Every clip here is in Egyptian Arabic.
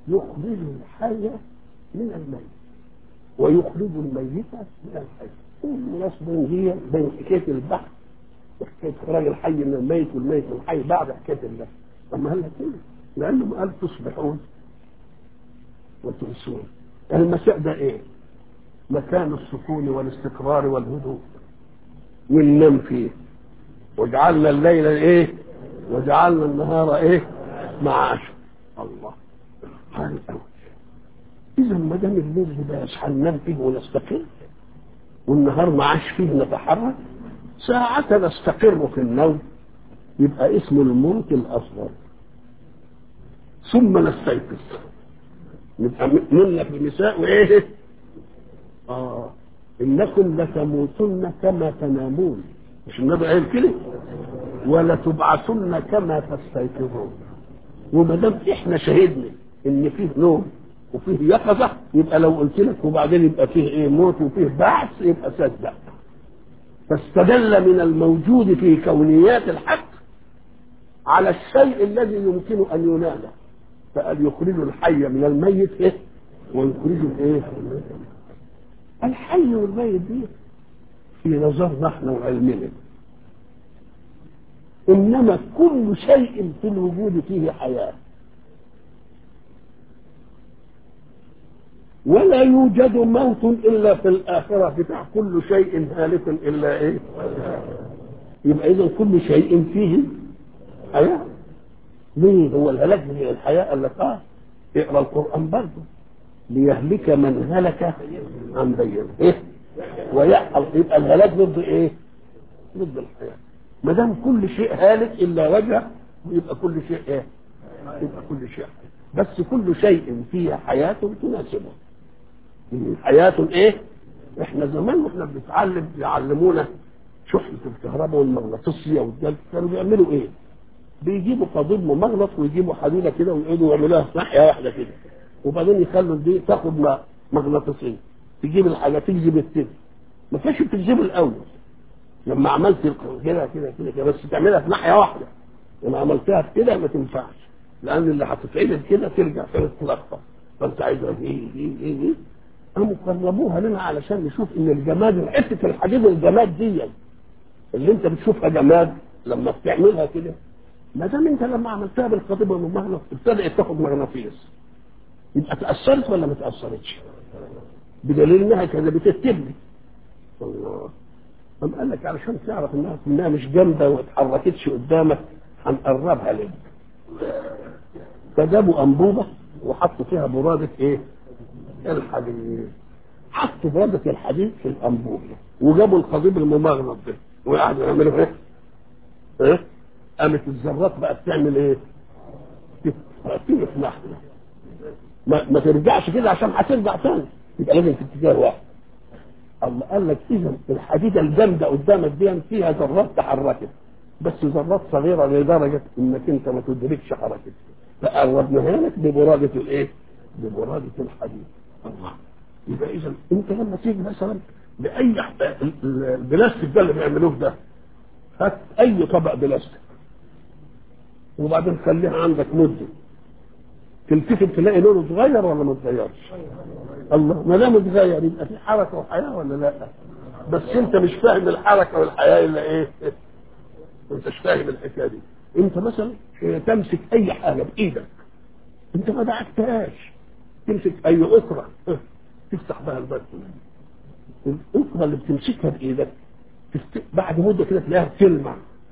يخرج الحي من الميت ويخرج الميت من الحي المناسبة هي بين حكاية البحث وحكاية إخراج الحي من الميت والميت من الحي بعد حكاية الله طب ما قال لك كده لأنه قال تصبحون وتنسون المساء ده إيه؟ مكان السكون والاستقرار والهدوء وننام فيه وجعلنا الليل ايه وجعلنا النهار ايه معاشا الله حال قوي اذا ما دام الليل ده يصحى ننام فيه ونستقر والنهار معاش فيه نتحرك ساعة نستقر في النوم يبقى اسمه الموت الأصغر ثم نستيقظ نبقى منا في النساء وإيه؟ آه إنكم لتموتن كما تنامون مش النبي قال كده ولتبعثن كما تستيقظون وما دام احنا شهدنا ان فيه نوم وفيه يقظه يبقى لو قلت لك وبعدين يبقى فيه ايه موت وفيه بعث يبقى صدق فاستدل من الموجود في كونيات الحق على الشيء الذي يمكن ان ينال فقال يخرج الحي من الميت ايه ويخرج الايه الحي والميت دي في نظرنا احنا وعلمنا انما كل شيء في الوجود فيه حياه ولا يوجد موت الا في الاخره بتاع كل شيء هالك الا ايه يبقى اذا كل شيء فيه حياه ليه هو الهلاك من الحياه قال لك اه اقرا القران برضه ليهلك من هلك عن بينه ايه ويحصل يبقى الهلاك ضد ايه ضد الحياه ما دام كل شيء هالك الا وجهه يبقى كل شيء ايه يبقى كل شيء حياة. بس كل شيء فيه حياه تناسبه حياه ايه احنا زمان واحنا بنتعلم يعلمونا شحنة الكهرباء والمغناطيسية والجلد كانوا بيعملوا ايه؟ بيجيبوا قضيب ممغنط ويجيبوا حديدة كده ويقعدوا يعملوها في ناحية واحدة كده وبعدين يخلوا دي تاخد مغناطيسية تجيب الحاجة تجذب التاني ما كانش بتجذب الأول لما عملت كده كده كده كده بس تعملها في ناحية واحدة لما عملتها في كده ما تنفعش لأن اللي هتتعدل كده ترجع تاني تتلخبط فأنت عايزها دي دي دي دي قاموا قربوها لنا علشان نشوف ان الجماد حته الحديد الجماد دي اللي انت بتشوفها جماد لما بتعملها كده ما دام انت لما عملتها بالقضيب والمغناطيس ابتدات تاخد مغناطيس يبقى تاثرت ولا ما تاثرتش؟ بدليل انها كده بتتبني الله قام قال لك علشان تعرف انها انها مش جامده وما اتحركتش قدامك هنقربها لك فجابوا انبوبه وحطوا فيها براده ايه؟ الحديد حطوا برادة الحديد في الأنبوب وجابوا القضيب الممغنط ده وقعدوا يعملوا ايه؟ ايه؟ قامت الذرات بقى بتعمل ايه؟ تطير في ناحية ما, ما ترجعش كده عشان هترجع تاني يبقى لازم في اتجاه واحد الله قال لك اذا الحديده الجامده قدامك دي فيها ذرات تحركت بس ذرات صغيره لدرجه انك انت ما تدركش حركتها فقربناها لك ببراده الايه؟ ببراده الحديد الله يبقى اذا انت لما تيجي مثلا باي البلاستيك ده اللي بيعملوه ده هات اي طبق بلاستيك وبعدين خليها عندك مده تلتفت تلاقي لونه اتغير ولا ما اتغيرش الله ما دام اتغير يبقى في حركه وحياه ولا لا بس انت مش فاهم الحركه والحياه الا ايه ما انتش فاهم الحكايه دي انت مثلا تمسك اي حاجه بايدك انت ما دعكتهاش تمسك اي اخرى تفتح بها الباب الاخرى اللي بتمسكها بايدك تفت... بعد مده كده تلاقيها بتلمع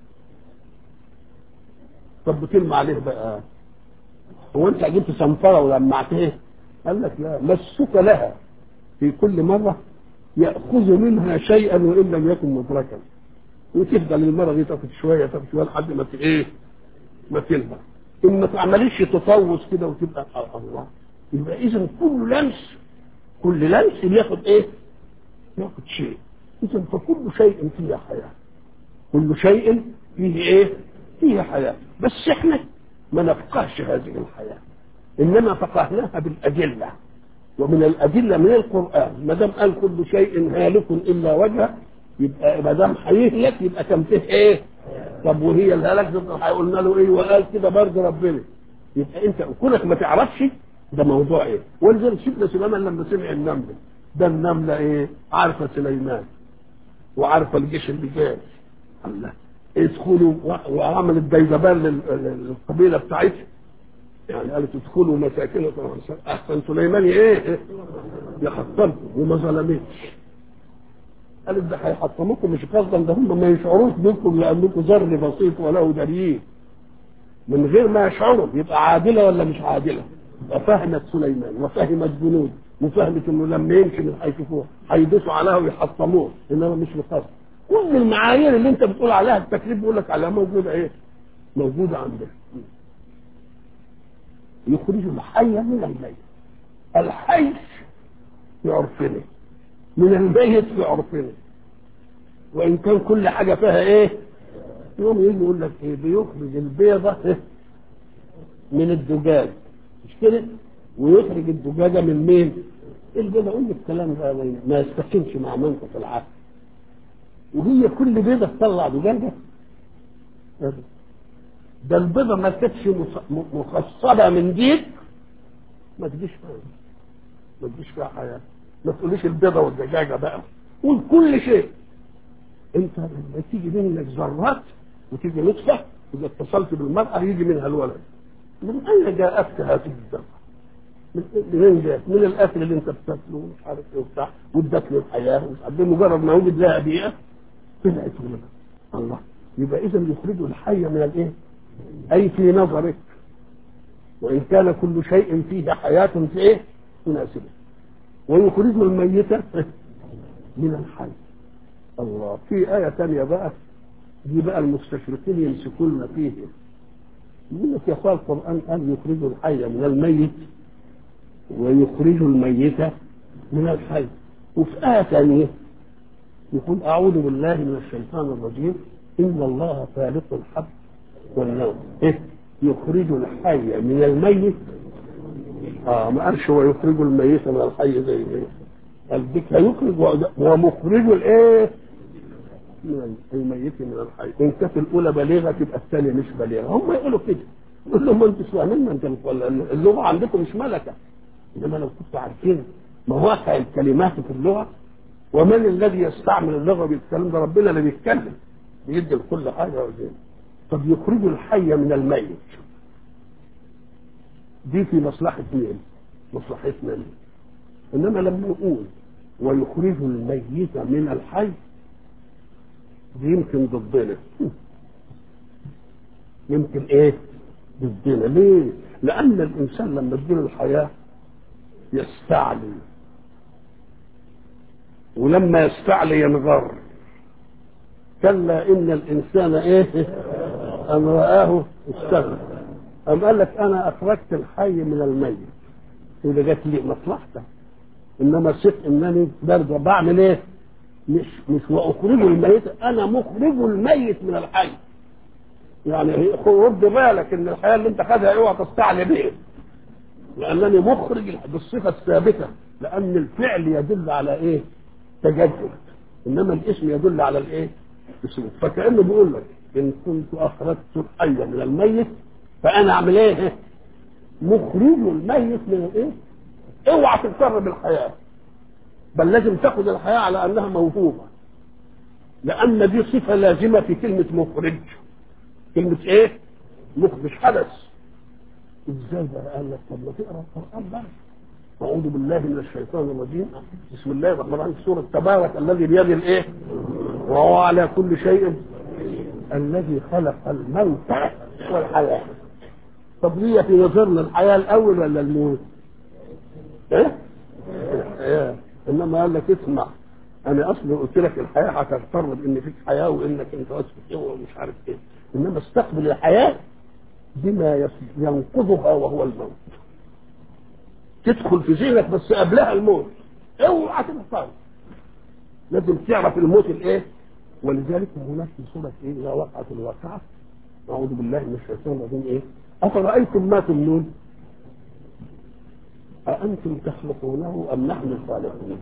طب بتلمع عليه بقى هو انت جبت صنفره ولمعتها قال لك لا مسك لها في كل مره ياخذ منها شيئا وان لم يكن مدركا وتفضل المره دي تاخد شويه تاخد شويه لحد ما ايه ما تلمع ان ما تعمليش تطوس كده وتبقى الله يبقى اذا كل لمس كل لمس بياخد ايه؟ ياخد شيء اذا فكل شيء فيه حياه كل شيء فيه ايه؟ فيه حياه بس احنا ما نفقهش هذه الحياه انما فقهناها بالادله ومن الادله من القران ما دام قال كل شيء هالك الا وجهه يبقى ما دام هيهلك يبقى كان فيه ايه؟ طب وهي الهلاك قلنا له ايه وقال كده برضه ربنا يبقى انت كونك ما تعرفش ده موضوع ايه ولذلك سيدنا سليمان لما سمع النمله ده النمله ايه عارفه سليمان وعارفه الجيش اللي جاي الله ادخلوا وعملت ديدبان للقبيله بتاعتها يعني قالت ادخلوا مساكنه احسن سليمان ايه يحطمكم وما ظلمتش قالت ده هيحطموكم مش قصدا ده هم ما يشعروش بكم لانكم ذر بسيط وله دليل من غير ما يشعروا يبقى عادله ولا مش عادله يبقى فهمت سليمان وفهمت جنود وفهمت انه لما يمشي من هيشوفوه هيدوسوا عليها ويحطموه انما مش بقصد كل المعايير اللي انت بتقول عليها التكليف بيقول لك عليها موجوده ايه؟ موجوده عندنا يخرج الحي من الميت الحي في عرفنا من الميت في عرفنا وان كان كل حاجه فيها ايه يوم يجي يقول لك ايه بيخرج البيضه إيه؟ من الدجاج مش كده ويخرج الدجاجه من مين البيضه قول الكلام ده ما يستقيمش مع منطق العقل وهي كل بيضه تطلع دجاجه ده البيضه ما كانتش مخصبه من ديك ما تجيش فيها ما تجيش فيها حياه ما تقوليش البيضه والدجاجه بقى قول كل شيء انت لما تيجي منك ذرات وتيجي نطفه اذا اتصلت بالمراه يجي منها الولد من اين جاءتك هذه الذره؟ منين جاءت؟ من الاكل اللي انت بتاكله ومش عارف ايه وبتاع وادت له الحياه ومش عارف بمجرد ما وجد لها بيئه طلعت ولد الله يبقى اذا يخرجوا الحي من الايه؟ اي في نظرك وان كان كل شيء فيه حياه في ايه؟ مناسبه ويخرج الميت من الحي الله في آية ثانية بقى دي بقى المستشرقين يمسكون فيه يقول لك يا اخوان القرآن قال يخرج الحي من الميت ويخرج الميت من الحي وفي آية ثانية يقول أعوذ بالله من الشيطان الرجيم إن الله فالق الحب والنوم إيه؟ يخرج الحي من الميت اه ما قالش هو يخرج الميت من الحي زي ما قال بك يخرج ومخرج الايه؟ من الميت من الحي ان كانت الاولى بالغه تبقى الثانيه مش بالغه هم يقولوا كده يقول لهم انتوا مش فاهمين ما انت اللغه عندكم مش ملكه انما لو كنتوا عارفين مواقع الكلمات في اللغه ومن الذي يستعمل اللغه بالكلام ده ربنا اللي بيتكلم بيدي لكل حاجه وزين طب يخرج الحي من الميت دي في مصلحة مين؟ مصلحتنا مين؟ إنما لما نقول ويخرج الميت من الحي دي يمكن ضدنا يمكن ايه؟ ضدنا ليه؟ لأن الإنسان لما تجيله الحياة يستعلي ولما يستعلي ينغر كلا إن الإنسان إيه؟ أن رآه استغنى أم قال لك أنا أخرجت الحي من الميت وده جات لي مصلحته إنما ثق إنني برضه بعمل إيه؟ مش مش وأخرج الميت أنا مخرج الميت من الحي يعني رد بالك إن الحياة اللي أنت خدها اوعى تستعلي بيه لأنني مخرج بالصفة الثابتة لأن الفعل يدل على إيه؟ تجدد إنما الاسم يدل على الإيه؟ اسم فكأنه بيقول لك إن كنت أخرجت الحي من الميت فانا اعمل ايه مخرج الميت من الايه اوعى تغتر بالحياه بل لازم تاخذ الحياه على انها موهوبه لان دي صفه لازمه في كلمه مخرج كلمه ايه مخرج حدث ازاي بقى قال لك طب ما تقرا القران بقى أعوذ بالله من الشيطان الرجيم بسم الله الرحمن الرحيم سورة تبارك الذي بيده الإيه؟ وهو على كل شيء الذي خلق الموت والحياة طب هي في نظرنا الحياة الأول ولا الموت؟ إيه؟ الحياة إنما قال لك اسمع أنا أصلا قلت لك الحياة هتغتر بإن فيك حياة وإنك أنت أسفل ومش عارف إيه إنما استقبل الحياة بما ينقذها وهو الموت تدخل في ذهنك بس قبلها الموت اوعى تبطل لازم تعرف الموت الايه ولذلك هناك في سوره ايه اذا وقعت الواقعه اعوذ بالله من الشيطان الرجيم ايه افرايتم ما تمنون أأنتم تخلقونه أم نحن الخالقون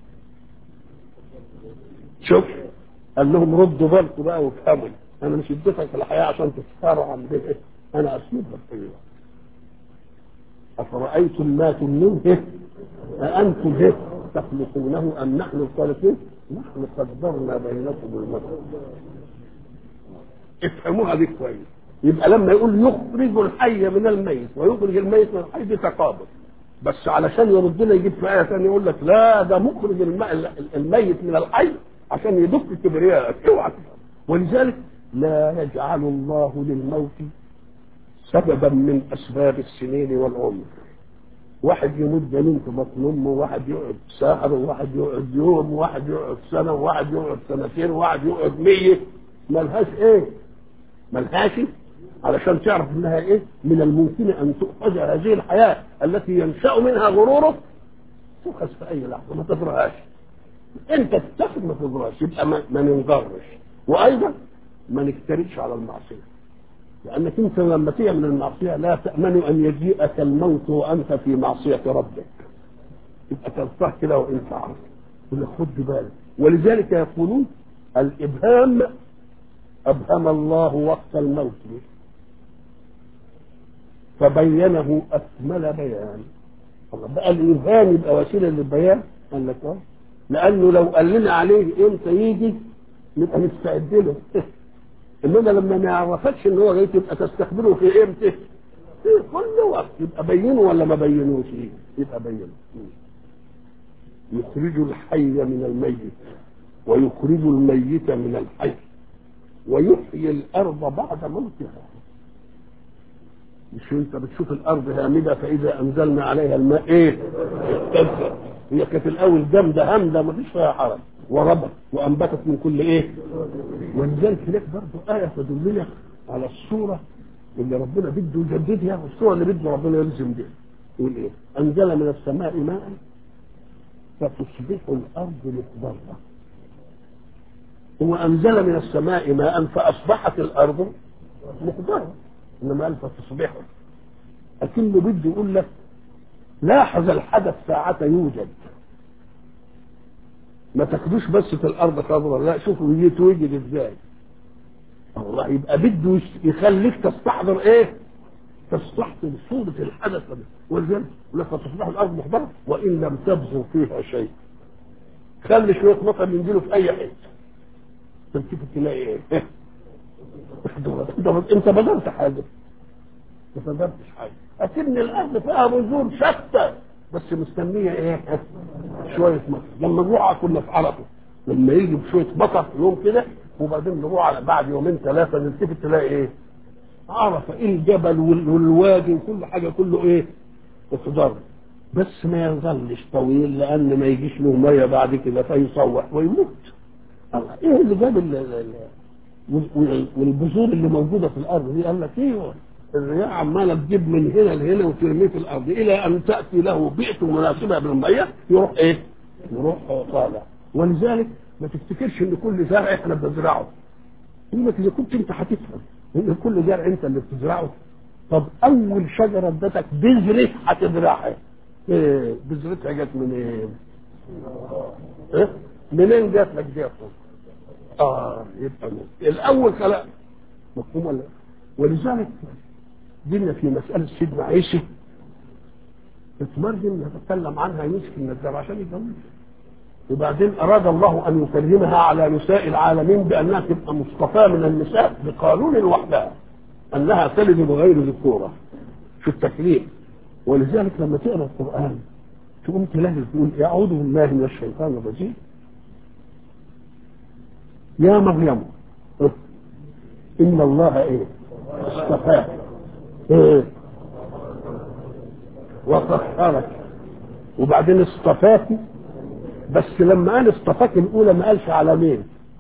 شوف قال لهم ردوا بالكم بقى وافهموا أنا مش اديتك الحياة عشان تختاروا عن ايه أنا أسيب لك افرايتم ما تمنون أأنتم به تخلقونه أم نحن الخالقون نحن قدرنا بينكم الموت افهموها دي كويس يبقى لما يقول يخرج الحي من الميت ويخرج الميت من الحي دي تقابل بس علشان يرد لنا يجيب في آية ثانية يقول لك لا ده مخرج الم- الميت من الحي عشان يدق كبرياء اوعى تفهم. ولذلك لا يجعل الله للموت سببا من اسباب السنين والعمر واحد يموت جنين في بطن امه واحد يقعد شهر وواحد يقعد يوم وواحد يقعد سنه وواحد يقعد سنتين وواحد يقعد مية ملهاش ايه ملهاش علشان تعرف انها ايه من الممكن ان تؤخذ هذه الحياه التي ينشا منها غروره تؤخذ في اي لحظه ما تدرهاش انت تتخذ ما تدرهاش يبقى ما, ما ننغرش وايضا ما نكترثش على المعصيه لانك انت لما تعمل المعصيه لا تامن ان يجيئك الموت وانت في معصيه ربك يبقى تلقاه كده وانت عارف يقول لك خد بالك ولذلك يقولون الابهام ابهم الله وقت الموت فبينه اكمل بيان الله بقى الابهام يبقى وسيله للبيان قال لك اه لانه لو قال لنا عليه امتى يجي نبقى نستعد له انما لما ما يعرفكش ان هو جاي تبقى تستقبله في امتى؟ في كل وقت يبقى بينه ولا ما بينوش يبقى بينه يخرج الحي من الميت ويخرج الميت من الحي ويحيي الارض بعد موتها مش انت بتشوف الارض هامده فاذا انزلنا عليها الماء ايه؟ اهتزت هي كانت الاول جامده همده ما فيش فيها حرج وربت وانبتت من كل ايه؟ ولذلك هناك برضه ايه تدلنا على الصوره اللي ربنا بده يجددها والصوره اللي بده ربنا يلزم بها يقول ايه؟ انزل من السماء ماء فتصبح الارض مخضره هو انزل من السماء ماء فاصبحت الارض مخضره انما قال فتصبحوا لكنه بده يقول لك لاحظ الحدث ساعة يوجد ما تاخدوش بس في الارض خضراء لا شوفوا يتوجد ازاي الله يبقى بده يخليك تستحضر ايه تستحضر صورة الحدث ده ولذلك يقول لك فتصبح الارض مخضرة وان لم تبذر فيها شيء خلي شوية مطر ينزلوا في اي حتة تلتفت تلاقي ايه انت بذرت حاجه ما بذرتش حاجه اكن الارض فيها بذور شتى بس مستنيه ايه شويه مطر لما نروح كنا في عرفه لما يجي بشويه مطر يوم كده وبعدين نروح على بعد يومين ثلاثه نلتفت تلاقي ايه عرفه ايه الجبل وال- والوادي وكل حاجه كله ايه اخضر بس ما يظلش طويل لان ما يجيش له ميه بعد كده فيصوح ويموت الله ايه اللي جاب ال- ال- ال- وال- وال- والبذور اللي موجوده في الارض دي قال لك ايوه الرياح عماله تجيب من هنا لهنا وترميه في الارض الى ان تاتي له بيئه مناسبه بالميه يروح ايه؟ يروح طالع ولذلك ما تفتكرش ان كل زرع احنا بنزرعه يقول لك اذا كنت انت هتفهم ان كل زرع انت اللي بتزرعه طب اول شجره ادتك بذره هتزرعها ايه بذرتها جت منين؟ ايه؟ منين جات لك دي يا أخوان؟ اه يبقى من. الاول خلق مفهوم ولا ولذلك جينا في مساله سيدنا عيسى اتمرجم نتكلم عنها يوسف النجار عشان يتجوزها وبعدين اراد الله ان يكرمها على نساء العالمين بانها تبقى مصطفاه من النساء بقانون وحدها انها تلد بغير ذكوره في التكليف ولذلك لما تقرا القران تقوم تلاقي تقول اعوذ بالله من الشيطان الرجيم يا مريم ان الله ايه اصطفاك ايه وطهرك وبعدين اصطفاك بس لما قال اصطفاك الاولى ما قالش على مين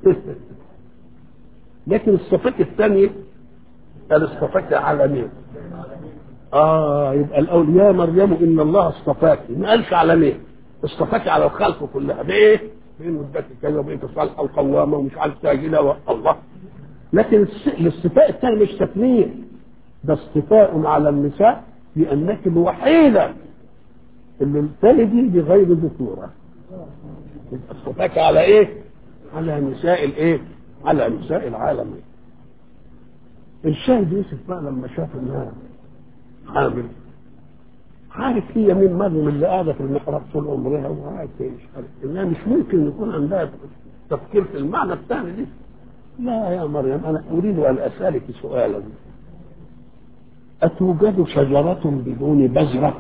لكن اصطفاك الثانيه قال اصطفاك على مين اه يبقى الاول يا مريم ان الله اصطفاك ما قالش على مين اصطفاك على الخلق كلها بايه بانه اداك كذا وبقيت صالحه وقوامه ومش عارف تاجله الله لكن الس- الاصطفاء الثاني مش تثنيه ده اصطفاء على النساء لانك الوحيده اللي تلدي بغير ذكوره يبقى اصطفاك على ايه؟ على نساء الايه؟ على نساء العالم الشاهد يوسف بقى لما شاف انها حامل عارف هي مين مريم اللي قاعده في المحراب طول عمرها وقاعد مش عارف انها مش ممكن يكون عندها تفكير في المعنى الثاني دي لا يا مريم انا اريد ان اسالك سؤالا اتوجد شجره بدون بذره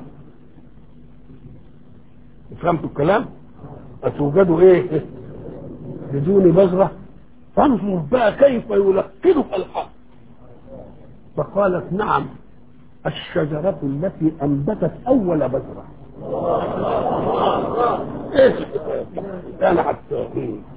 فهمتوا الكلام اتوجد ايه بدون بذره فانظر بقى كيف يلقنك الحق فقالت نعم الشجرة التي أنبتت أول بذرة إيش أنا حتى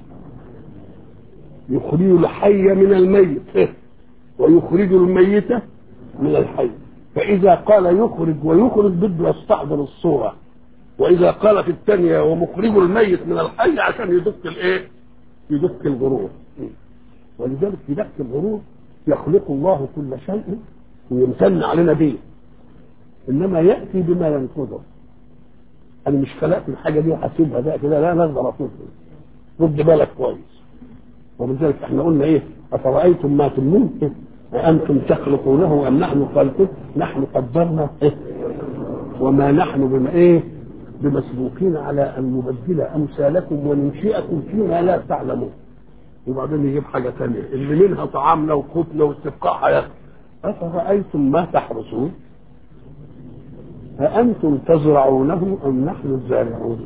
يخرج الحي من الميت ويخرج الميت من الحي فإذا قال يخرج ويخرج بده يستحضر الصورة وإذا قال في الثانية ومخرج الميت من الحي عشان يدق الإيه؟ يدق الغرور ولذلك في دق الغرور يخلق الله كل شيء ويمتن علينا به انما ياتي بما ينقضه انا مش خلقت الحاجه دي وهسيبها بقى كده لا نقدر اطلبها رد بالك كويس وبذلك احنا قلنا ايه افرايتم ما تمنون أأنتم تخلقونه أم نحن خالقون نحن قدرنا إيه؟ وما نحن بما إيه بمسبوقين على أن نبدل أمثالكم وننشئكم فيما لا تعلمون وبعدين يجيب حاجة ثانية اللي منها طعامنا وقوتنا واستبقاء حياتنا أفرأيتم ما تحرسون أأنتم تزرعونه أم نحن الزارعون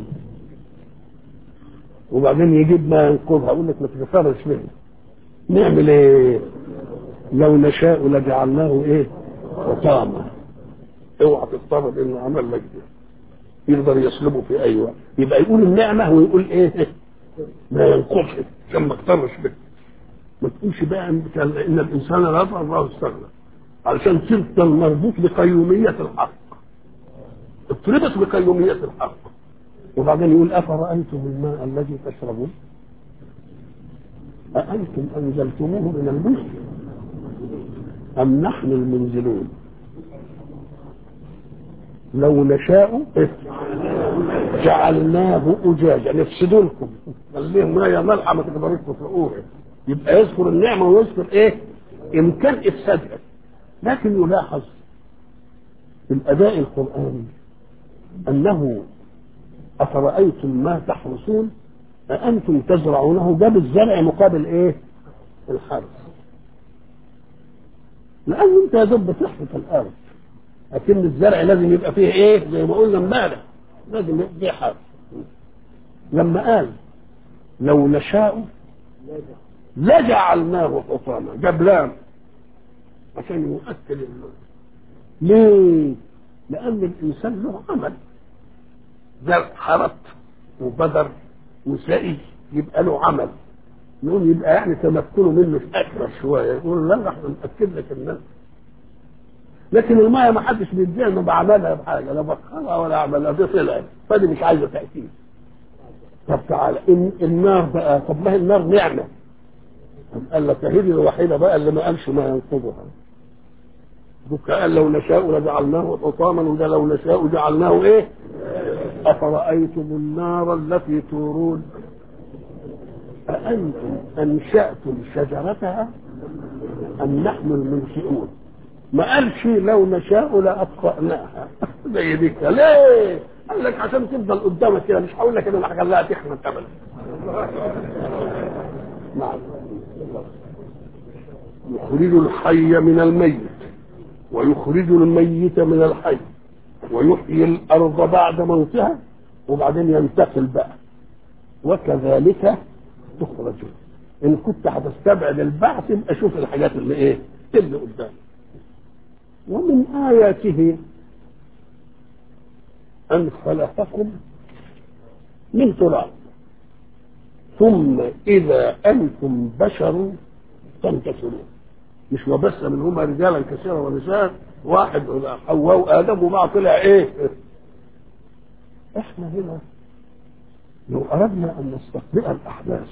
وبعدين يجيب ما ينقضها يقول لك ما تتفرش منه نعمل ايه لو نشاء لجعلناه ايه حطاما اوعى تفترض انه عمل لك ده يقدر يسلبه في اي وقت يبقى يقول النعمه ويقول ايه ما ينقضش عشان ما اقترش به ما تقولش بقى ان الانسان لا يضر الله استغنى علشان تفضل مربوط بقيوميه الحق اضطربت بقيوميه الحق وبعدين يقول افرايتم الماء الذي تشربون أأنتم أنزلتموه من المزن أم نحن المنزلون لو نشاء جعلناه أجاجا نفسدوا لكم خليهم مية ملحة ما تقدروش تطلقوها يبقى يذكر النعمة ويذكر إيه إمكان إفسادها لكن يلاحظ في الأداء القرآني أنه أفرأيتم ما تحرسون أأنتم تزرعونه جاب الزرع مقابل إيه؟ الحرث. لأن أنت يا دوب بتحرث الأرض. لكن الزرع لازم يبقى فيه إيه؟ زي ما قلنا امبارح لازم يبقى فيه حرث. لما قال لو نشاء لجعلناه حطاما جاب لام عشان يؤكد النور. ليه؟ لأن الإنسان له عمل زرع حرث وبذر وسائي يبقى له عمل نقول يبقى يعني تمكنه منه اكبر شويه يقول لا احنا ناكد لك الناس لكن المايه ما حدش بيديها انه بعملها بحاجه لا بخرها ولا اعملها دي طلعت فدي مش عايزه تاكيد طب تعالى إن النار بقى طب ما هي النار نعمه قال لك هي الوحيده بقى اللي ما قالش ما ينقضها دوك قال لو نشاء لجعلناه حطاما وده لو نشاء جعلناه ايه أفرأيتم النار التي تورون أأنتم أنشأتم شجرتها أم نحن المنشئون ما قالش لو نشاء لأطفأناها زي دي ليه؟ قال لك عشان تفضل قدامك كده مش هقول لك ان انا هخليها تخمد ابدا نعم يخرج الحي من الميت ويخرج الميت من الحي ويحيي الارض بعد موتها وبعدين ينتقل بقى وكذلك تخرجون ان كنت هتستبعد البعث يبقى شوف الحاجات اللي ايه اللي قدامك ومن اياته ان خلقكم من تراب ثم اذا انتم بشر تنتصرون مش وبس منهما رجالا كثيرا ونساء واحد حواء وادم وبعد طلع ايه احنا هنا لو اردنا ان نستقبل الاحداث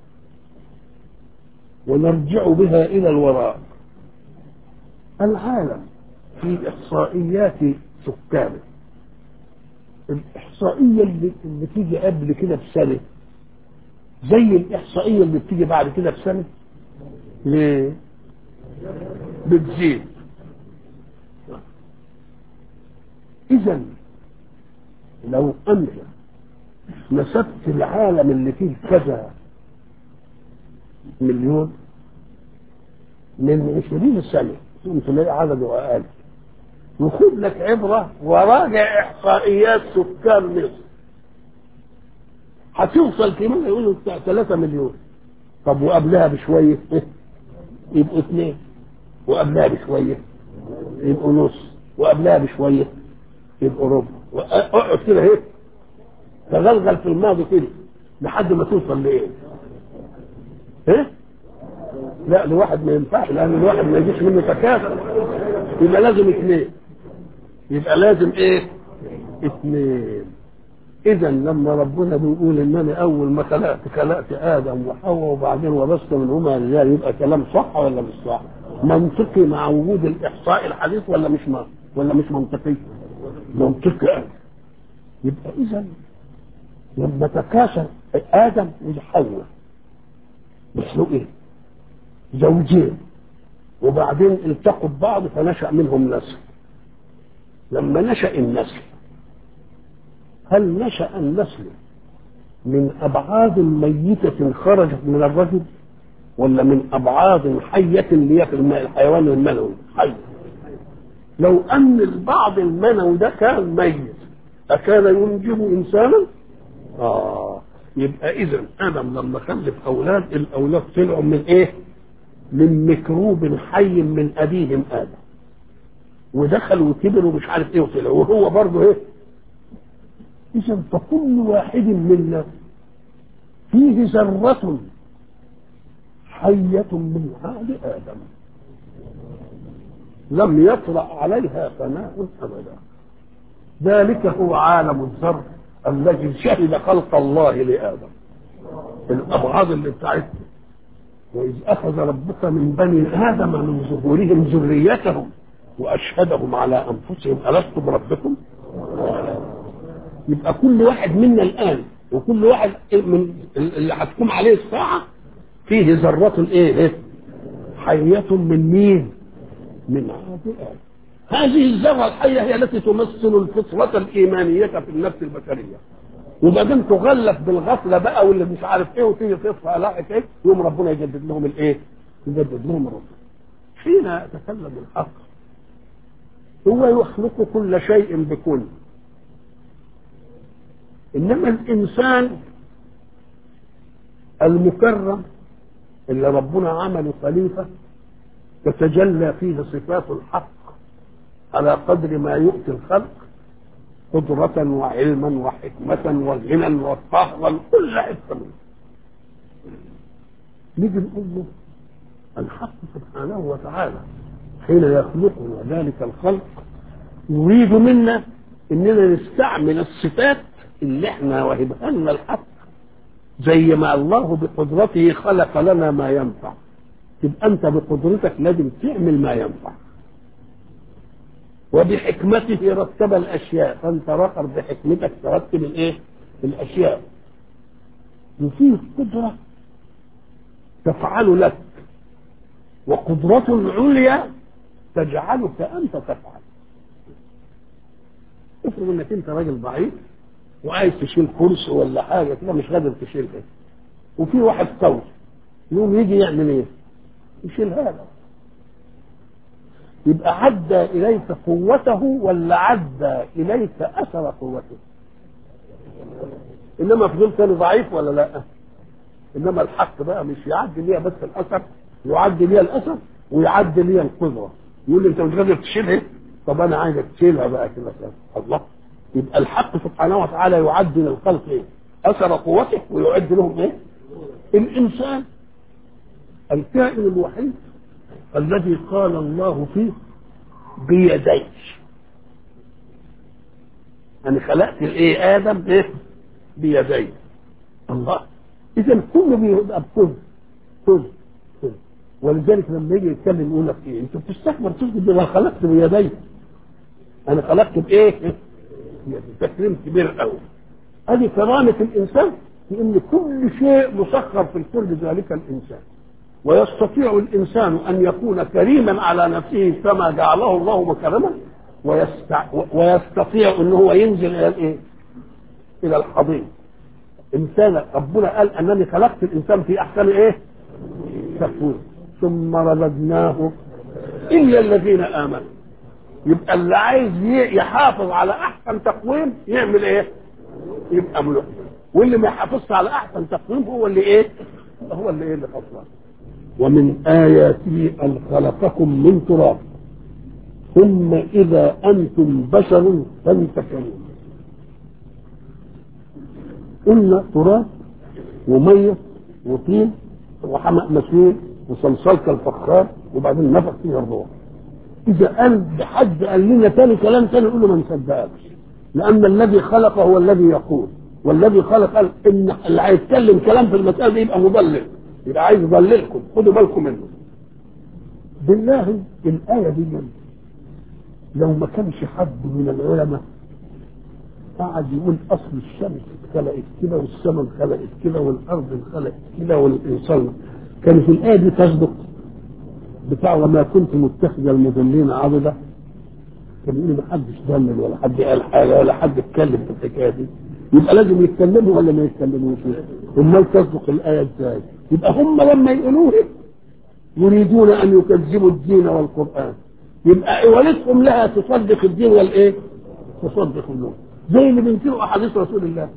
ونرجع بها الى الوراء العالم في احصائيات سكانه الاحصائيه اللي, اللي تيجي قبل كده بسنه زي الاحصائيه اللي بتيجي بعد كده بسنه ليه بتزيد اذا لو انت نسبت العالم اللي فيه كذا مليون من عشرين سنة ثم تلاقي عدده أقل وخد لك عبرة وراجع إحصائيات سكان مصر هتوصل كمان يقولوا بتاع 3 مليون طب وقبلها بشوية يبقوا اثنين وقبلها بشوية يبقوا نص وقبلها بشوية يبقوا ربع اقعد كده اهي تغلغل في الماضي كده لحد ما توصل لايه؟ ايه؟ لا لواحد ما ينفعش لان الواحد ما يجيش منه تكاثر يبقى لازم اثنين يبقى لازم ايه؟ اثنين اذا لما ربنا بيقول ان انا اول ما خلقت خلقت ادم وحواء وبعدين ورثت منهما رجال يبقى كلام صح ولا مش صح؟ منطقي مع وجود الاحصاء الحديث ولا مش ما ولا مش منطقي؟ منطقي يبقى اذا لما تكاثر ادم وحواء مخلوقين زوجين وبعدين التقوا ببعض فنشا منهم نسل لما نشا النسل هل نشا النسل من ابعاد ميته خرجت من الرجل ولا من ابعاد حيه اللي هي في الحيوان المنوي حي لو ان البعض المنوي ده كان ميت اكان ينجب انسانا اه يبقى اذا ادم لما خلف اولاد الاولاد طلعوا من ايه من ميكروب حي من ابيهم ادم ودخلوا وكبروا مش عارف ايه وطلعوا وهو برضه ايه اذا فكل واحد منا فيه ذرة حية من عهد آدم لم يطرأ عليها فناء أبدا ذلك هو عالم الذر الذي شهد خلق الله لآدم الأبعاد اللي بتاعتنا وإذ أخذ ربك من بني آدم من ظهورهم ذريتهم وأشهدهم على أنفسهم ألست بربكم؟ يبقى كل واحد منا الآن وكل واحد من اللي هتقوم عليه الساعة فيه ذرة إيه؟ حية من مين؟ من عاد آدم هذه الذرة الحية هي التي تمثل الفطرة الإيمانية في النفس البشرية وبعدين تغلف بالغفلة بقى واللي مش عارف ايه وتيجي تصحى لاحق ايه يوم ربنا يجدد لهم الايه؟ يجدد لهم الرسل. حين يتكلم الحق هو يخلق كل شيء بكل انما الانسان المكرم اللي ربنا عمله خليفه تتجلى فيه صفات الحق على قدر ما يؤتي الخلق قدرة وعلما وحكمة وغنى وفهما كل حتة منه نيجي نقول له الحق سبحانه وتعالى حين يخلقنا ذلك الخلق يريد منا اننا نستعمل الصفات اللي احنا وهبها لنا الحق زي ما الله بقدرته خلق لنا ما ينفع تبقى انت بقدرتك لازم تعمل ما ينفع وبحكمته رتب الاشياء فانت رقر بحكمتك ترتب الايه الاشياء وفيه قدره تفعل لك وقدرة عليا تجعلك انت تفعل افرض انك انت راجل ضعيف وعايز تشيل كرسي ولا حاجه كده مش قادر تشيلها وفي واحد قوي يقوم يجي يعمل ايه؟ يشيل هذا يبقى عدى اليك قوته ولا عدى اليك اثر قوته انما فضلت انا ضعيف ولا لا انما الحق بقى مش يعدي ليا بس الاثر يعدي ليا الاثر ويعدي ليا القدره يقول لي انت مش قادر تشيلها طب انا عايزك تشيلها بقى كده الله يبقى الحق سبحانه وتعالى يعد للخلق ايه اثر قوته ويعد لهم ايه الانسان الكائن الوحيد الذي قال الله فيه بيدي انا خلقت الايه ادم ايه بيدي الله اذا كله بيبقى بكل كل كل ولذلك لما يجي يتكلم يقول لك ايه انت بتستكبر تسجد بما خلقت بيدي انا خلقت بايه تكريم كبير قوي هذه كرامه الانسان في ان كل شيء مسخر في الكون لذلك الانسان ويستطيع الانسان ان يكون كريما على نفسه كما جعله الله مكرما ويستع... ويستطيع ان هو ينزل الى الايه؟ الى الحضيض انسان ربنا قال انني خلقت الانسان في احسن ايه تقويم ثم رددناه الا الذين امنوا يبقى اللي عايز ي- يحافظ على احسن تقويم يعمل ايه يبقى ملوك واللي ما يحافظش على احسن تقويم هو اللي ايه هو اللي ايه اللي خسران ومن اياته ان خلقكم من تراب ثم اذا انتم بشر تنتشرون قلنا تراب وميه وطين وحمأ مسنون وصلصال كالفخار وبعدين نفخ فيه الروح اذا قال حد قال لنا تاني كلام تاني نقول له ما نصدقكش لان الذي خلق هو الذي يقول والذي خلق قال ان اللي هيتكلم كلام في المساله دي يبقى مضلل يبقى عايز يضللكم خدوا بالكم منه بالله الايه دي لو ما كانش حد من العلماء قعد يقول اصل الشمس اتخلقت كده والسماء اتخلقت كده والارض اتخلقت كده والانسان كانت الايه دي تصدق بتاع وما كنت متخذ المضلين عضدا كان يقول ما حدش ضلل ولا حد قال حاجه ولا حد اتكلم في الحكايه دي يبقى لازم يتكلموا ولا ما يتكلموش امال تصدق الايه ازاي يبقى هم لما يقولوه يريدون ان يكذبوا الدين والقران يبقى ولدهم لها تصدق الدين والايه تصدق النور زي اللي بينكروا احاديث رسول الله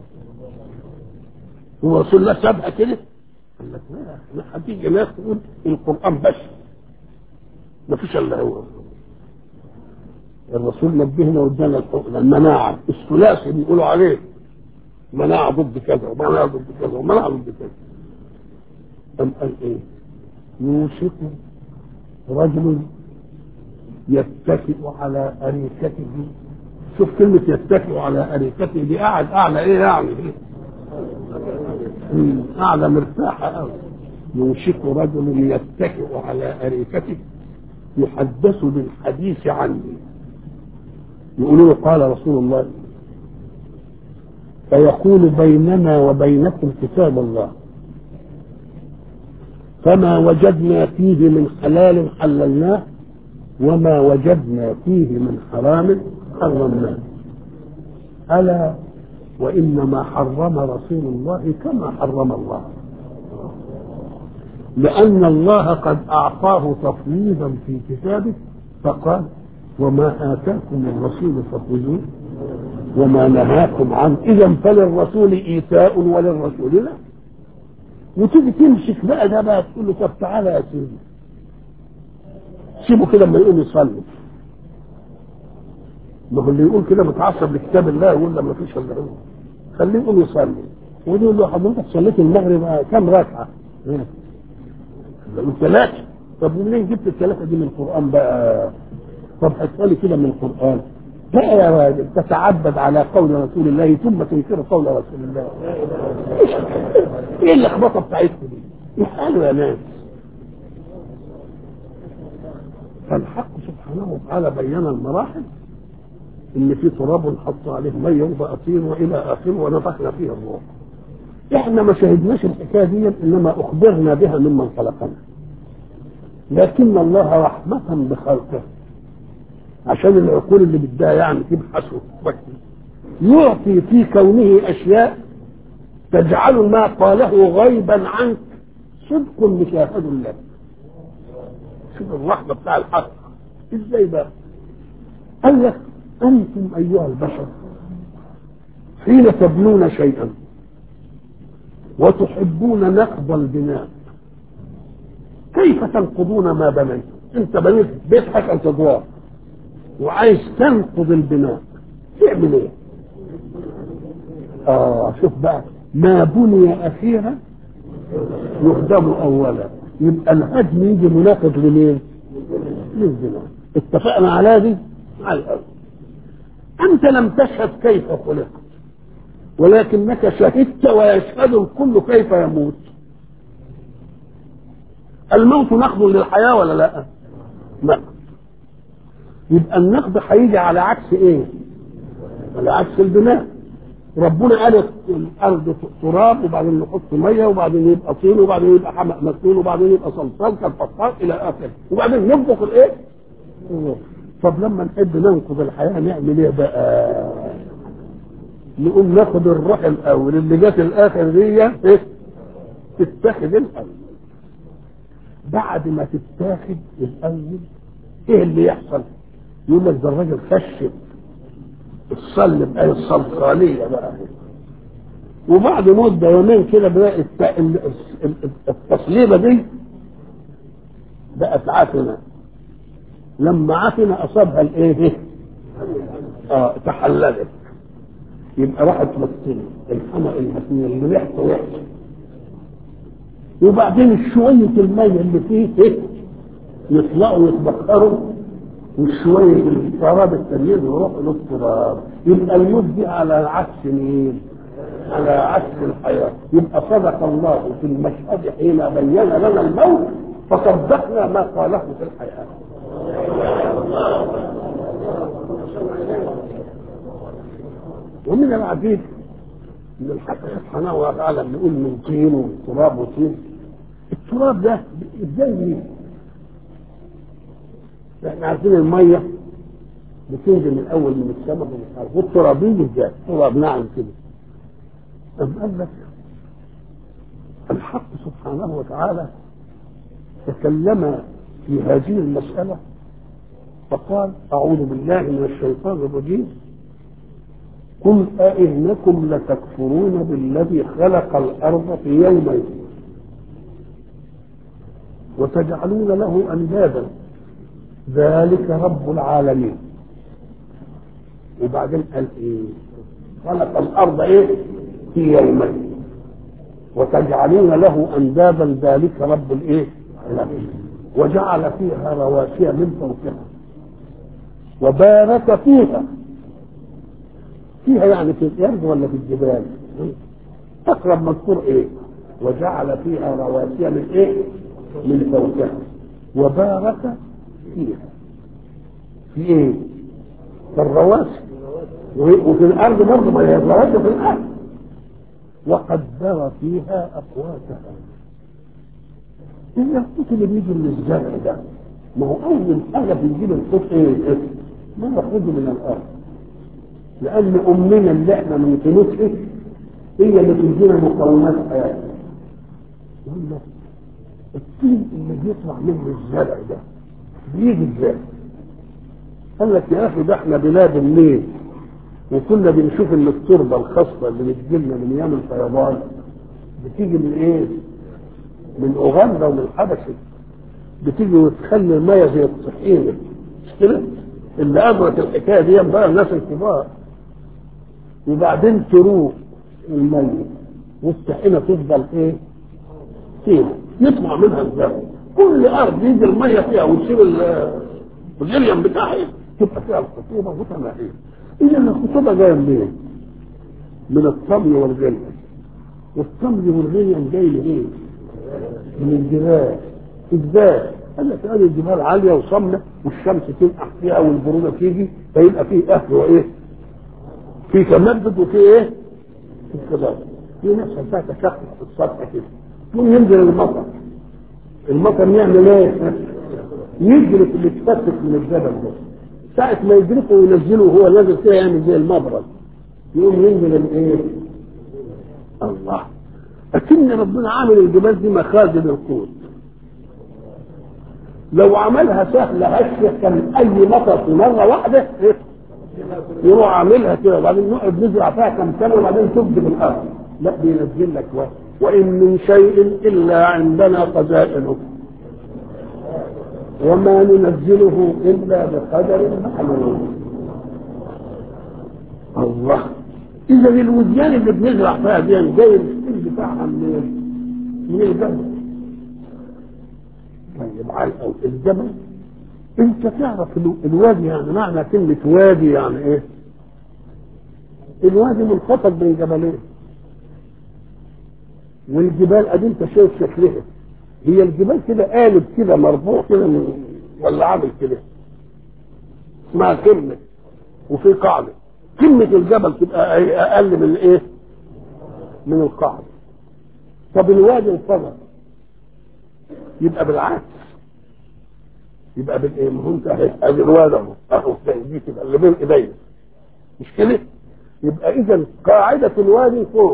هو رسول الله سابها كده قال لك لا هتيجي ناس تقول القران بس ما فيش الا هو الرسول نبهنا وادانا الحكم المناعه الثلاثي بيقولوا عليه مناعه ضد كذا ومناعه ضد كذا ومناعه ضد كذا أم قال ايه يوشك رجل يتكئ على أريكته شوف كلمة يتكئ على أريكته دي قاعد أعلى إيه يعني مم، أعلى مرتاحة أوي يوشك رجل يتكئ على أريكته يحدث بالحديث عني يقولوا له قال رسول الله فيقول بيننا وبينكم كتاب الله فما وجدنا فيه من حلال حللناه وما وجدنا فيه من حرام حرمناه ألا وإنما حرم رسول الله كما حرم الله لأن الله قد أعطاه تفويضا في كتابه فقال وما آتاكم الرسول فخذوه وما نهاكم عنه إذا فللرسول إيتاء وللرسول لا وتيجي تمسك بقى ده بقى تقول له طب تعالى يا سيدي سيبه كده لما يقوم يصلي ما هو اللي يقول كده متعصب لكتاب الله يقول لا ما فيش الا هو خليه يقوم يصلي ودي يقول له حضرتك صليت المغرب آه، كم ركعه؟ يقول ثلاثه طب منين جبت الثلاثه دي من القران بقى؟ طب هتصلي كده من القران لا يا راجل تتعبد على قول رسول الله ثم تنكر قول رسول الله ايه اللخبطه بتاعتكم دي؟ اسالوا يا ناس فالحق سبحانه وتعالى بين المراحل ان في تراب حط عليه ميه وبقى طين والى اخره ونفخنا فيه الروح احنا ما شهدناش الحكايه دي انما اخبرنا بها ممن خلقنا لكن الله رحمه بخلقه عشان العقول اللي بدها يعني تبحث وتفكر يعطي في كونه اشياء تجعل ما قاله غيبا عنك صدق مشاهد لك شوف الرحمه بتاع الحق ازاي بقى قال لك انتم ايها البشر حين تبنون شيئا وتحبون نقض البناء كيف تنقضون ما بنيتم انت بنيت بيت حكم ادوار وعايز تنقض البناء تعمل ايه اه شوف بقى ما بني اخيرا يهدم اولا يبقى الهدم يجي مناقض لمين للبناء اتفقنا على دي على الاول انت لم تشهد كيف خلقت ولكنك شهدت ويشهد الكل كيف يموت الموت نقض للحياه ولا لا نقض يبقى النقد هيجي على عكس ايه على عكس البناء ربنا قال الارض تراب وبعدين نحط ميه وبعدين يبقى طين وبعدين يبقى حمأ مسنون وبعدين يبقى صلصال كالفخار الى اخره وبعدين ننفخ الايه؟ طب لما نحب ننقذ الحياه نعمل ايه بقى؟ نقوم ناخد الروح الاول اللي جت الاخر دي ايه تتاخد الاول بعد ما تتاخد الاول ايه اللي يحصل يقول لك ده الراجل خشب الصلب اي الصلصاليه بقى وبعد مده يومين كده بقى الت- ال- ال- التصليبه دي بقت عفنه لما عفن اصابها الايه؟ اه تحللت يبقى راحت تمثل الحمى المسنين اللي ريحته وحشه وبعدين شويه الميه اللي فيه ايه؟ يطلعوا يتبخروا وشويه التراب التانيين يروحوا للتراب يبقى الموت دي على عكس مين؟ على عكس الحياه يبقى صدق الله في المشهد حين بين لنا الموت فصدقنا ما قاله في الحياه ومن العجيب ان الحق سبحانه وتعالى بيقول من طين وتراب وطين التراب ده ازاي ليه؟ احنا عارفين الميه بتنزل من اول من السماء ومش عارف والتراب يجي ازاي؟ تراب ناعم كده أم قال لك الحق سبحانه وتعالى تكلم في هذه المسألة فقال أعوذ بالله من الشيطان الرجيم قل أئنكم لتكفرون بالذي خلق الأرض في يومين وتجعلون له أندادا ذلك رب العالمين وبعدين قال إيه خلق الأرض إيه في يومين وتجعلون له أندادا ذلك رب الإيه العالمين وجعل فيها رواسي من فوقها وبارك فيها فيها يعني في الارض ولا في الجبال اقرب مذكور ايه وجعل فيها رواسي من ايه من فوقها وبارك فيها في ايه في الرواسي وفي الارض برضه ما هي الرواسي في الارض وقدر فيها اقواتها ايه القوت اللي بيجي من الزرع ده ما هو اول حاجه بنجيب القوت ايه ما يخرج من الارض لان امنا اللي احنا بنتنسها هي اللي تدينا مقومات حياتنا يقول لك الطين اللي بيطلع منه الزرع ده بيجي ازاي؟ قال لك يا اخي ده احنا بلاد النيل وكنا بنشوف ان التربه الخصبه اللي بتجيلنا من ايام الفيضان بتيجي من ايه؟ من اوغندا ومن الحبشه بتيجي وتخلي الميه زي الطحينه مش كده؟ اللي ادرك الحكايه دي بقى الناس الكبار وبعدين تروح الميه والطحينه تفضل ايه؟ طينه يطلع منها الزرع كل ارض يجي الميه فيها وتسيب الغليم بتاعها تبقى فيها الخطوبه وتناهيه اذا الخطوبه جايه منين؟ من الطمي والغليم والطمي والغليم جاي منين؟ من الجبال ازاي؟ قال لك هذه الجبال عاليه وصمنه والشمس تنقح فيها والبروده تيجي فيبقى فيه اهل وايه؟ في تمدد وفي ايه؟ في انقباض في ناس فيها تشقق في السطح كده يقوم ينزل المطر المطر يعمل ايه؟ يجرف اللي اتفتت من الجبل ده ساعة ما يجرفه وينزله وهو نازل كده يعمل زي المبرد يقوم ينزل الايه؟ الله لكن ربنا عامل الجبال دي مخازن القوت لو عملها سهلة هشة كان أي مطر في مرة واحدة إيه؟ يروح عاملها كده وبعدين نقعد نزرع فيها كم سنة وبعدين تبدي بالأرض لا بينزل لك واحد وإن من شيء إلا عندنا خزائنه وما ننزله إلا بقدر معلوم الله إذا الوديان اللي بنزرع فيها دي جاي الستيل بتاعها من من الجبل طيب على الجبل انت تعرف الوادي يعني معنى كلمة وادي يعني ايه؟ الوادي منخفض بين جبلين والجبال ادي انت شايف شكلها هي الجبال كده قالب كده مرفوع كده من ولا عامل كده اسمها كلمة وفي قاعدة كلمة الجبل تبقى أقل من إيه؟ من القاعدة طب الوادي انفجر يبقى بالعكس يبقى بالايه؟ ما هو انت ادي الواد اهو اهو دي كده اللي بين ايدينا مش كده؟ يبقى اذا قاعدة الوادي فوق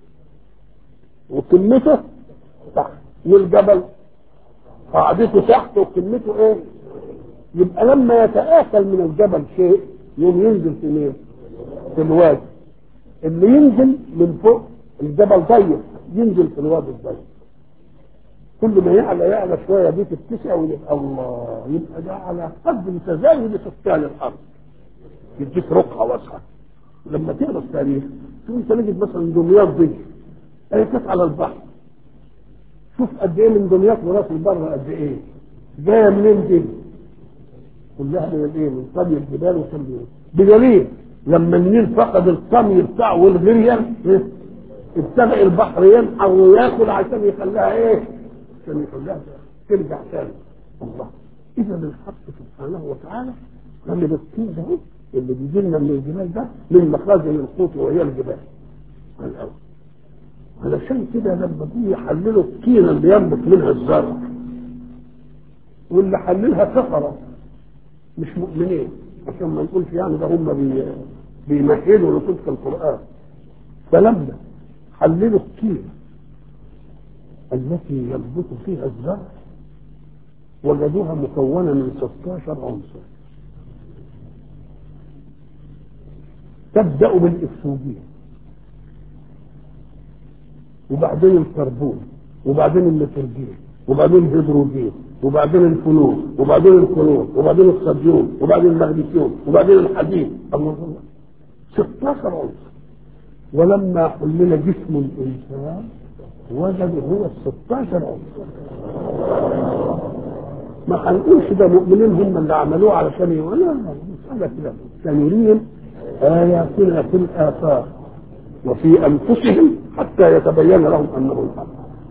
وقمته تحت والجبل قاعدته تحت وقمته ايه يبقى لما يتآكل من الجبل شيء يوم ينزل في مين في الوادي اللي ينزل من فوق الجبل ضيق ينزل في الوادي الضيق كل ما يعلى يعلى شويه دي تتسع ويبقى الله يبقى ده على قدر تزايد سكان الارض يديك رقعه واسعه لما تقرا التاريخ تقول انت تجد مثلا دمياط دي هي كانت على البحر شوف قد ايه من دمياط وراس البر قد ايه جايه منين دي كلها من الايه من طمي الجبال وطمي بدليل لما النيل فقد الطمي بتاعه والغريان إيه؟ ابتدأ البحر ينحر وياكل عشان يخليها ايه عشان يخليها ترجع تاني الله اذا الحق سبحانه وتعالى خلي الطين ده اللي بيجي لنا من الجبال ده من مخازن القوت وهي الجبال الاول علشان كده لما جم يحللوا الطينه اللي ينبت منها الزرع واللي حللها كفره مش مؤمنين عشان ما نقولش يعني ده هم بي بيمهلوا لصدق القران فلما حللوا الطين التي ينبت فيها الزرع وجدوها مكونه من 16 عنصر تبدا بالاكسجين وبعدين الكربون وبعدين النيتروجين وبعدين الهيدروجين وبعدين الفلور وبعدين الكلور وبعدين الصوديوم وبعدين المغنيسيوم وبعدين الحديد الله الله 16 عنصر ولما حلل جسم الانسان وجد هو ال 16 عنصر ما هنقولش ده مؤمنين هم اللي عملوه علشان يقولوا لا لا مسألة كده سنريهم آياتنا في الآفاق وفي أنفسهم حتى يتبين لهم أنه الحق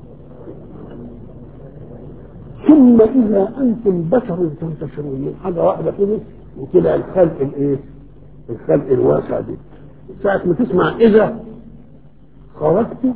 ثم إذا أنتم بشر تنتشرون من حاجة واحدة كده وطلع الخلق الإيه؟ الخلق الواسع دي ساعة ما تسمع إذا خرجت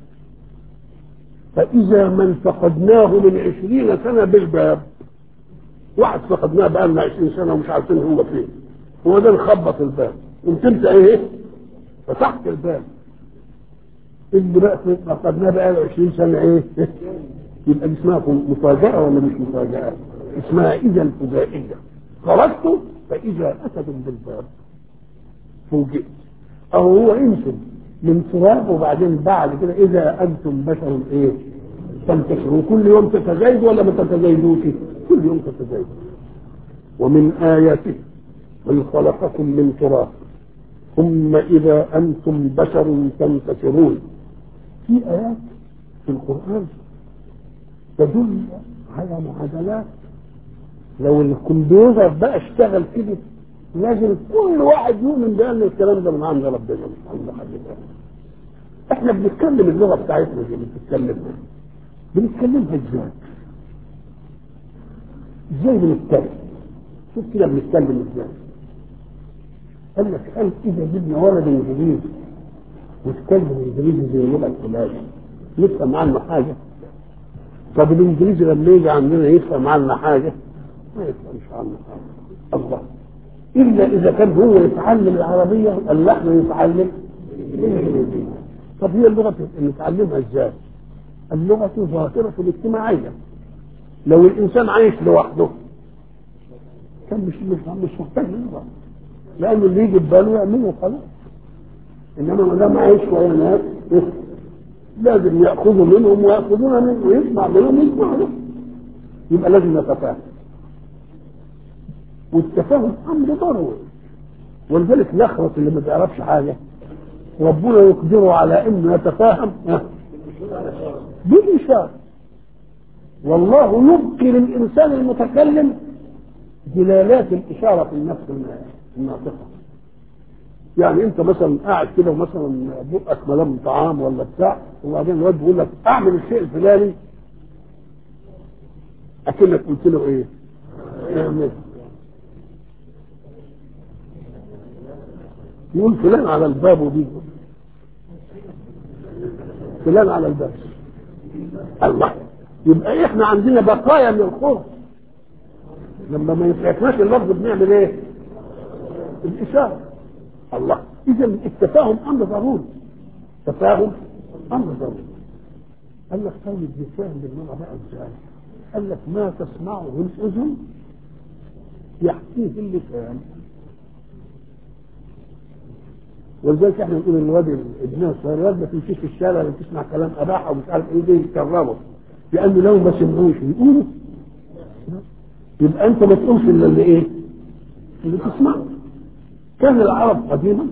فإذا من فقدناه من عشرين سنة بالباب واحد فقدناه بقى لنا عشرين سنة ومش عارفين هو فين هو ده نخبط الباب قمت انت ايه فتحت الباب اللي بقى فقدناه بقى له 20 سنة ايه يبقى دي اسمها مفاجأة ولا مش مفاجأة اسمها إذا الفجائية خرجت فإذا أسد بالباب فوجئت أو هو انتم من تراب وبعدين بعد كده إذا أنتم بشر إيه تنتشروا كل يوم تتزايدوا ولا ما تتزايدوش كل يوم تتزايدوا ومن آياته من خلقكم من تراب ثم إذا أنتم بشر تنتشرون في آيات في القرآن تدل على معادلات لو الكمبيوتر بقى اشتغل كده لازم كل واحد يؤمن بأن الكلام ده من عند ربنا مش عند حد تاني احنا بنتكلم اللغة بتاعتنا دي اللي بنتكلمها بنتكلمها ازاي؟ ازاي بنتكلم؟ شوف كده بنتكلم ازاي؟ قال لك هل اذا جبنا ولد انجليزي واتكلم انجليزي زي اللغه الفلانيه نفهم عنه حاجه طب الانجليزي لما يجي عندنا يفهم عنا حاجه ما يفهمش عنا حاجه الله الا اذا كان هو يتعلم العربيه ولا احنا نتعلم الانجليزيه طب هي اللغه نتعلمها ازاي؟ اللغه ظاهره الاجتماعيه لو الانسان عايش لوحده كان مش مش مش محتاج لغه لانه اللي يجي بباله يعمله خلاص انما ما دام عايش ويا ناس لازم ياخذوا منهم وياخذون منه ويسمع منهم ويسمع له يبقى لازم يتفاهم والتفاهم امر ضروري ولذلك الاخرس اللي ما بيعرفش حاجه ربنا يقدره على انه يتفاهم بالاشاره والله يبقي للانسان المتكلم دلالات الاشاره في النفس الناطقه يعني انت مثلا قاعد كده ومثلا بقك ملام طعام ولا بتاع وبعدين الواد بيقول لك اعمل الشيء الفلاني اكنك قلت له ايه؟ اعمل يقول فلان على الباب وبيجي فلان على الباب الله يبقى احنا عندنا بقايا من الخوف لما ما يسعفناش اللفظ بنعمل ايه؟ الاشاره الله اذا التفاهم امر ضروري تفاهم امر ضروري قال لك طيب نفهم بالمرة بقى ازاي قال لك ما تسمعه الاذن يحكيه اللسان ولذلك احنا نقول الواد ابننا الصغير الواد ما تمشيش في الشارع ولا تسمع كلام اباحه ومش عارف ايه ده يكرمه لانه لو ما سمعوش يقولوا يبقى انت ما تقولش الا اللي ايه؟ اللي تسمعه كان العرب قديما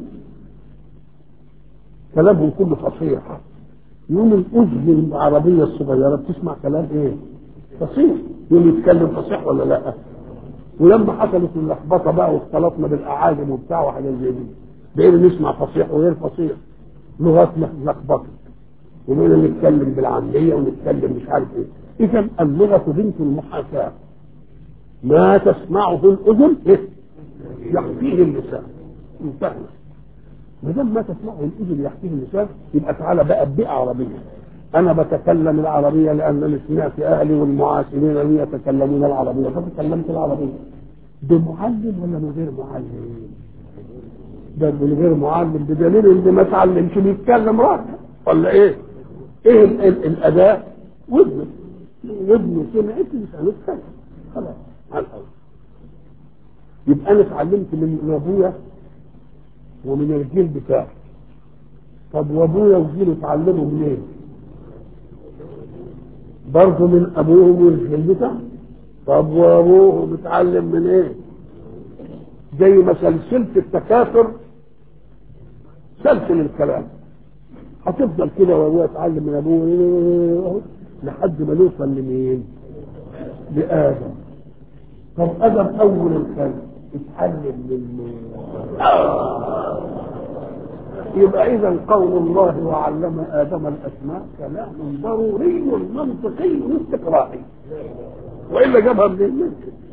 كلامهم كله فصيح يوم الاذن العربيه الصغيره بتسمع كلام ايه؟ فصيح يوم يتكلم فصيح ولا لا؟ ولما حصلت اللخبطه بقى واختلطنا بالاعاجم وبتاع وحاجات زي دي بقينا نسمع فصيح وغير فصيح لغتنا لخبطت وبقينا نتكلم بالعاميه ونتكلم مش عارف ايه اذا اللغه بنت المحاكاه ما تسمعه الاذن إيه؟ يحكيه اللسان انتهى ما دام ما تسمعه الاذن يحكيه اللسان يبقى تعالى بقى بيئه عربيه انا بتكلم العربيه لانني سمعت اهلي والمعاصرين لي يتكلمون العربيه فتكلمت العربيه بمعلم ولا من غير معلم؟ ده من غير معلم بدليل ان ما اتعلمش بيتكلم راجع ولا ايه؟ ايه ال ال الاداء؟ ودنه ودنه سمعت لسانه اتكلم خلاص على الاول يبقى انا اتعلمت من ابويا ومن الجيل بتاعي طب وابويا وجيله اتعلموا منين؟ إيه؟ برضه من ابوهم والجيل بتاعه طب وابوه متعلم من ايه؟ زي ما سلسله التكاثر سلسل الكلام هتفضل كده وابوه يتعلم من ابوه إيه لحد ما نوصل لمين؟ لادم طب ادم اول الخلق اتعلم من مين؟ آه. يبقى اذا قول الله وعلم ادم الاسماء كلام ضروري منطقي استقرائي والا جابها منين؟